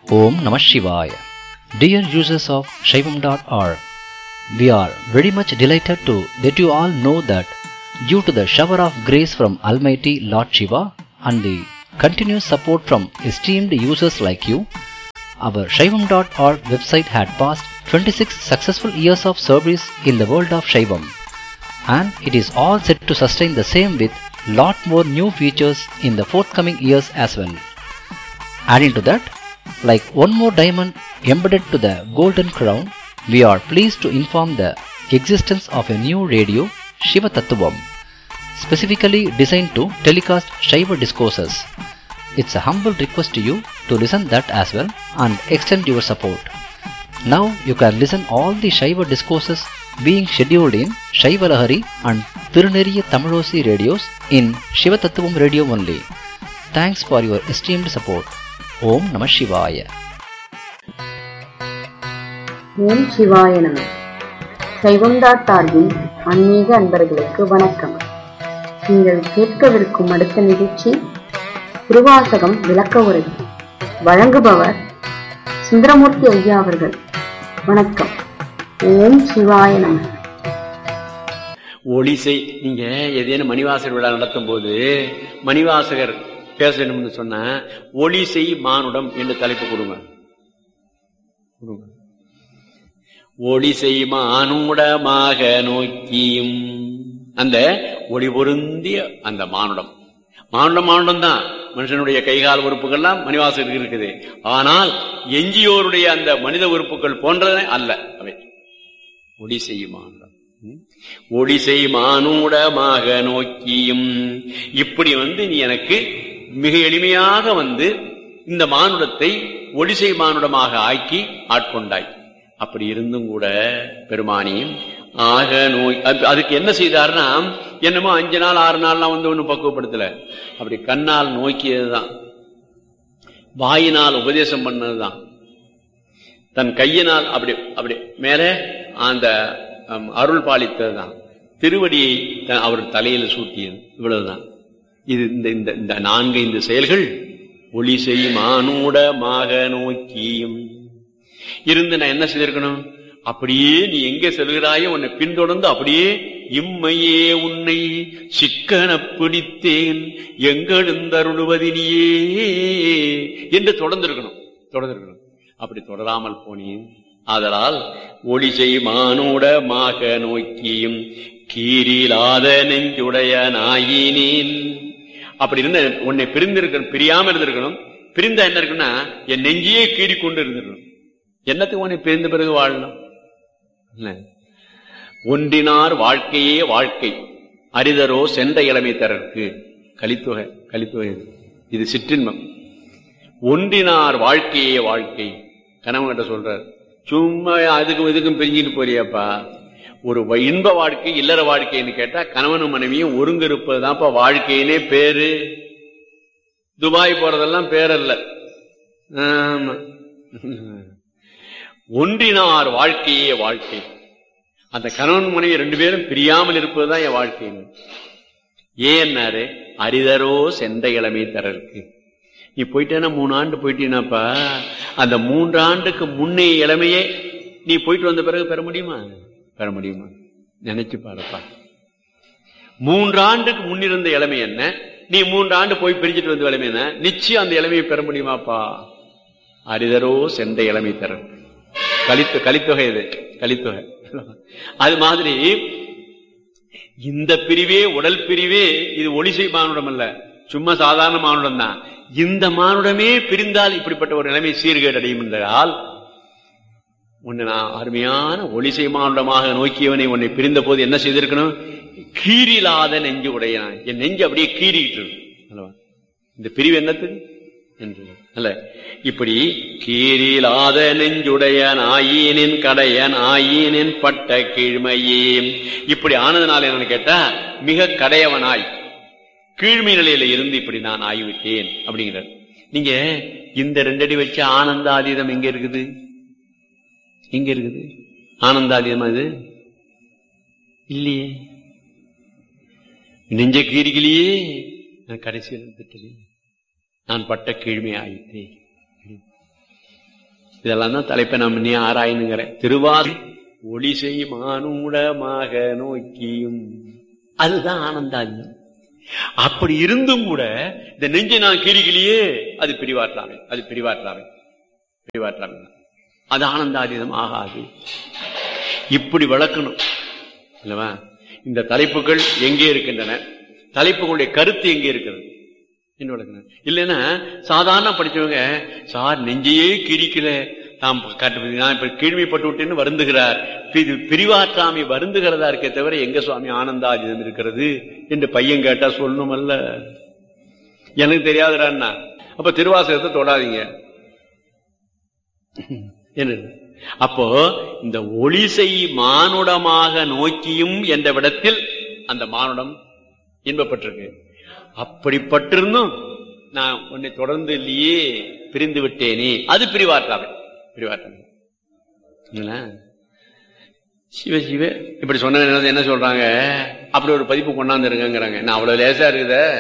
Om Namah Shivaya. Dear users of Shaivam.org, we are very much delighted to let you all know that due to the shower of grace from Almighty Lord Shiva and the continuous support from esteemed users like you, our Shaivam.org website had passed 26 successful years of service in the world of Shaivam and it is all set to sustain the same with lot more new features in the forthcoming years as well. Adding to that, like one more diamond embedded to the golden crown, we are pleased to inform the existence of a new radio, Shiva Tattvam, specifically designed to telecast Shiva discourses. It's a humble request to you to listen that as well and extend your support. Now you can listen all the Shiva discourses being scheduled in Shiva Lahari and Tiruneriya Tamilosi radios in Shiva Tattvam radio only. Thanks for your esteemed support. Om Namah Shivaya. ஓம் சிவாய நம சைவம் dot ஆர்கின் ஆன்மீக அன்பர்களுக்கு வணக்கம் நீங்கள் கேட்கவிருக்கும் அடுத்த நிகழ்ச்சி திருவாசகம் விளக்க உரை வழங்குபவர் சுந்தரமூர்த்தி ஐயா அவர்கள் வணக்கம் ஓம் சிவாய நம ஒளிசை நீங்க ஏதேனும் மணிவாசகர் விழா நடத்தும் போது மணிவாசகர் பேசணும்னு சொன்னா ஒளிசை மானுடம் என்று தலைப்பு கொடுங்க கொடுங்க. ஒளிசை மானுடமாக நோக்கியும் அந்த ஒளி பொருந்திய அந்த மானுடம் மானுடம் மானுடம் தான் மனுஷனுடைய கைகால் உறுப்புகள்லாம் மணிவாசகருக்கு இருக்குது ஆனால் எஞ்சியோருடைய அந்த மனித உறுப்புகள் போன்றன அல்ல அவை ஒளி செய்யுமானுடம் ஒளி செய்மானுடமாக நோக்கியும் இப்படி வந்து நீ எனக்கு மிக எளிமையாக வந்து இந்த மானுடத்தை ஒளிசை மானுடமாக ஆக்கி ஆட்கொண்டாய் அப்படி இருந்தும் கூட பெருமானி ஆக நோய் அது- அதுக்கு என்ன செய்தார்னா என்னமோ அஞ்சு நாள் ஆறு நாள்லாம் வந்து ஒன்றும் பக்குவப்படுத்தல அப்படி கண்ணால் நோக்கியதுதான் வாயினால் உபதேசம் பண்ணதுதான் தன் கையினால் அப்படி அப்படி மேலே அந்த ஹம், அருள் பாலித்ததுதான் திருவடியை த- அவர் தலையில் சூட்டியது இவ்வளவுதான் இது இந்த இந்த இந்த நான்கு இந்த செயல்கள் ஒளி செய்யும் ஆனூடமாக நோக்கியும் இருந்து நான் என்ன செய்திருக்கணும் அப்படியே நீ எங்க செல்கிறாயோ உன்னை பின்தொடர்ந்து அப்படியே இம்மையே உன்னை சிக்கன பிடித்தேன் எங்கெழுந்தருளுவதினியே என்று தொடர்ந்திருக்கணும் தொடர்ந்திருக்கணும் அப்படி தொடராமல் போனேன் ஆதலால் ஒளிசை மானுடமாக நோக்கியும் கீரிலாத நெஞ்சுடைய நாயினேன் அப்படி இருந்த உன்னை பிரிந்திருக்கணும் பிரியாம இருந்திருக்கணும் பிரிந்தா என்ன இருக்குன்னா என் நெஞ்சியே கீறி கொண்டு இருந்திருக்கணும் என்னத்துக்கு உன்னை பிரிந்த பிறகு வாழணும் இல்ல? ஒன்றினார் வாழ்க்கையே வாழ்க்கை அரிதரோ சென்ற இளமை தரற்கு கலித்தொகை கலித்தொகை இது. இது சிற்றின்பம் ஒன்றினார் வாழ்க்கையே வாழ்க்கை கணவன் கிட்ட சொல்றார் சும்மா அதுக்கும் இதுக்கும் பிரிஞ்சுட்டு போறியாப்பா ஒரு வ- இன்ப வாழ்க்கை இல்லற வாழ்க்கைன்னு கேட்டா கணவனும் மனைவியும் ஒருங்க இருப்பதுதான்ப்பா வாழ்க்கையினே பேரு துபாய் போறதெல்லாம் பேரல்ல ஆமா ஒன்றினார் வாழ்க்கையே வாழ்க்கை அந்த கணவன் மனைவி ரெண்டு பேரும் பிரியாமல் இருப்பதுதான் என் வாழ்க்கை ஏன்னாரு அரிதரோ சென்ற இளமை தரருக்கு நீ போயிட்டேன்னா மூணு ஆண்டு போயிட்டீனாப்பா அந்த மூன்று ஆண்டுக்கு முன்னே இளமையே நீ போயிட்டு வந்த பிறகு பெற முடியுமா பெற முடியுமா நினைச்சு பாருப்பா மூன்று ஆண்டுக்கு முன்னிருந்த இளமை என்ன நீ மூன்று ஆண்டு போய் பிரிஞ்சிட்டு வந்த இளமை என்ன நிச்சயம் அந்த இளமையை பெற முடியுமாப்பா அரிதரோ சென்ற இளமை தரன் கலித்து கலித்தொகை இது கலித்தொகை அது மாதிரி இந்த பிரிவே உடல் பிரிவே இது ஒளிசை மானுடம் அல்ல சும்மா சாதாரண மானுடம் தான் இந்த மானுடமே பிரிந்தால் இப்படிப்பட்ட ஒரு நிலைமை சீர்கேடு அடையும் என்றால் உன்னை நான் அருமையான ஒளிசை மானுடமாக நோக்கியவனை உன்னை பிரிந்த போது என்ன செய்திருக்கணும் கீரிலாத நெஞ்சு உடையனான் என் நெஞ்சு அப்படியே கீறிட்டு இருக்கு. அல்லவா? இந்த பிரிவு என்னத்துக்கு என்று அல்ல இப்படி கீரிலாத நெஞ்சுடையன் ஆயினின் கடையன் ஆயினின் பட்ட கீழ்மையே இப்படி ஆனதுனால என்னன்னு கேட்டா மிக கடையவனாய் கீழ்மை நிலையில இருந்து இப்படி நான் ஆகிவிட்டேன் அப்படிங்கிறார் நீங்க இந்த ரெண்டடி வச்சு ஆனந்தாதீதம் எங்க இருக்குது எங்க இருக்குது ஆனந்தாதீதம் அது இல்லையே நெஞ்ச கீரிகளையே நான் கடைசியில் திட்டலே நான் பட்ட கீழ்மை ஆயிட்டேன் இதெல்லாம் தான் தலைப்பை நம்ம நீ ஆராயணுங்கிறேன் திருவாதி ஒளிசை மானுடமாக நோக்கியும் அதுதான் ஆனந்தாதியம் அப்படி இருந்தும் கூட இந்த நெஞ்சை நான் கீரிக்கலையே அது பிரிவாற்றாமை அது பிரிவாற்றாமை பிரிவாற்றாமை அது ஆனந்தாதீதம் ஆகாது இப்படி வளர்க்கணும் இல்லவா இந்த தலைப்புகள் எங்கே இருக்கின்றன தலைப்புகளுடைய கருத்து எங்கே இருக்கிறது என்ன வளர்க்கணும் இல்லைன்னா சாதாரண படிச்சவங்க சார் நெஞ்சையே கிரிக்கல தாம் கட்டு- நான் இப்ப கீழ்மைப்பட்டு விட்டேன்னு வருந்துகிறார் இது பிரிவாற்றாமை வருந்துகிறதா இருக்கே தவிர எங்க சுவாமி ஆனந்தாஜிதம் இருக்கிறது என்று பையன் கேட்டா சொல்லணுமல்ல எனக்கு தெரியாதுடான்னா அப்ப திருவாசகத்தை தொடாதீங்க என்ன அப்போ இந்த ஒளிசை மானுடமாக நோக்கியும் என்ற விடத்தில் அந்த மானுடம் இன்பப்பட்டிருக்கு அப்படிப்பட்டிருந்தும் நான் உன்னை தொடர்ந்து இல்லையே பிரிந்து விட்டேனே அது பிரிவாற்றாமை பிரிவாற்றாமை இல்லைங்களா? சிவ சிவ இப்படி சொன்ன என்ன சொல்றாங்க அப்படி ஒரு பதிப்பு கொண்டாந்து இருக்காங்கிறாங்க நான் அவ்வளவு லேசா இருக்குதே